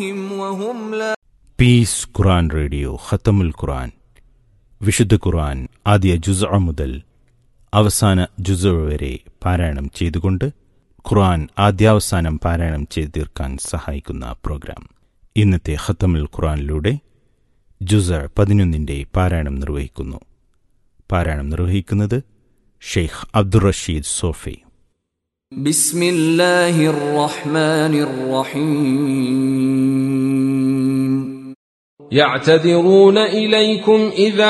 وهم لا piece ഖുറാൻ radio ഖത്തമുൽ ഖുറാൻ വിശുദ്ധ ഖുറാൻ ആദ്യ ജുസ മുതൽ അവസാന ജുസ വരെ പാരായണം ചെയ്തുകൊണ്ട് ഖുറാൻ ആദ്യാവസാനം പാരായണം ചെയ്തു തീർക്കാൻ സഹായിക്കുന്ന പ്രോഗ്രാം ഇന്നത്തെ ഖത്തമുൽ ഖുറാനിലൂടെ ജുസ പതിനൊന്നിൻ്റെ പാരായണം നിർവഹിക്കുന്നു പാരായണം നിർവഹിക്കുന്നത് ഷെയ്ഖ് അബ്ദുൾ റഷീദ് സോഫി بسم الله الرحمن الرحيم يعتذرون إليكم إذا